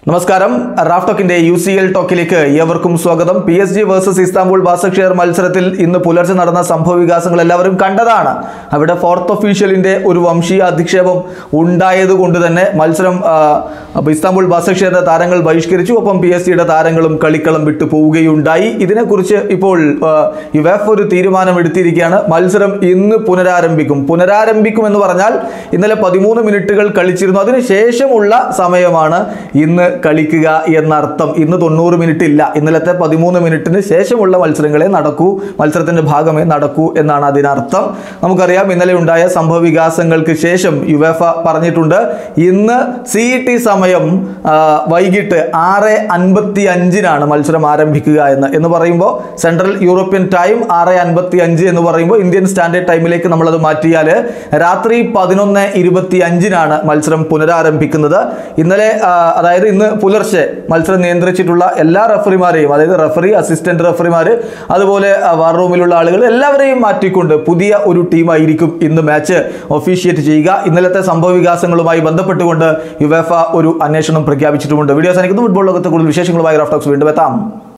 നമസ്കാരം റാഫ് ടോക്കിന്റെ യു സി എൽ ടോക്കിലേക്ക് ഏവർക്കും സ്വാഗതം P S G versus Istanbul Basaksehir മത്സരത്തിൽ ഇന്ന് പുലർച്ചെ നടന്ന സംഭവ വികാസങ്ങൾ എല്ലാവരും കണ്ടതാണ് അവിടെ ഫോർത്ത് ഒഫീഷ്യലിന്റെ ഒരു വംശീയ അധിക്ഷേപം ഉണ്ടായത് കൊണ്ട് തന്നെ മത്സരം ആ, അപ്പോൾ ഇസ്താംബുൾ ബാസക്ഷേറിന്റെ താരങ്ങൾ ബഹിഷ്കരിച്ചു ഒപ്പം പി എസ് ജിയുടെ താരങ്ങളും കളിക്കളം വിട്ടു പോവുകയുണ്ടായി ഇതിനെക്കുറിച്ച് ഇപ്പോൾ ആ, യുവേഫ് ഒരു തീരുമാനം എടുത്തിരിക്കുകയാണ് മത്സരം ഇന്ന് പുനരാരംഭിക്കും പുനരാരംഭിക്കും എന്ന് പറഞ്ഞാൽ ഇന്നലെ പതിമൂന്ന് മിനിറ്റുകൾ കളിച്ചിരുന്നു അതിനുശേഷമുള്ള സമയമാണ് ഇന്ന് കളിക്കുക എന്നർത്ഥം ഇന്ന് തൊണ്ണൂറ് മിനിറ്റ് ഇല്ല ഇന്നലത്തെ പതിമൂന്ന് മിനിറ്റിന് ശേഷമുള്ള മത്സരങ്ങളെ നടക്കൂ മത്സരത്തിന്റെ ഭാഗമേ നടക്കൂ എന്നാണ് അതിനർത്ഥം നമുക്കറിയാം ഇന്നലെ ഉണ്ടായ സംഭവ വികാസങ്ങൾക്ക് ശേഷം യുവേഫ പറഞ്ഞിട്ടുണ്ട് ഇന്ന് സി ടി സമയം ആ, വൈകിട്ട് ആറ് അൻപത്തി അഞ്ചിനാണ് മത്സരം ആരംഭിക്കുക എന്ന് എന്ന് പറയുമ്പോൾ സെൻട്രൽ യൂറോപ്യൻ ടൈം ആറ് അൻപത്തി അഞ്ച് എന്ന് പറയുമ്പോൾ ഇന്ത്യൻ സ്റ്റാൻഡേർഡ് ടൈമിലേക്ക് നമ്മളത് മാറ്റിയാൽ രാത്രി പതിനൊന്ന് ഇരുപത്തി അഞ്ചിനാണ് മത്സരം പുനരാരംഭിക്കുന്നത് ഇന്നലെ ആ, അതായത് ഇന്ന് പുലർച്ചെ മത്സരം നിയന്ത്രിച്ചിട്ടുള്ള എല്ലാ റഫറിമാരെയും അതായത് റഫറി അസിസ്റ്റന്റ് റഫറിമാർ അതുപോലെ ആ, വാർ റൂമിലുള്ള ആളുകൾ എല്ലാവരെയും മാറ്റിക്കൊണ്ട് പുതിയ ഒരു ടീമായിരിക്കും ഇന്ന് മാച്ച് ഒഫീഷ്യേറ്റ് ചെയ്യുക ഇന്നലത്തെ സംഭവ വികാസങ്ങളുമായി ബന്ധപ്പെട്ടുകൊണ്ട് യുവേഫ ഒരു അന്വേഷണം പ്രഖ്യാപിച്ചിട്ടുമുണ്ട് വീഡിയോ അവസാനിക്കുന്നു ഫുട്ബോൾ ലോകത്തെ കൂടുതൽ വിശേഷങ്ങളുമായി റാഫ്റ്റോക്സ് വീണ്ടും എത്താം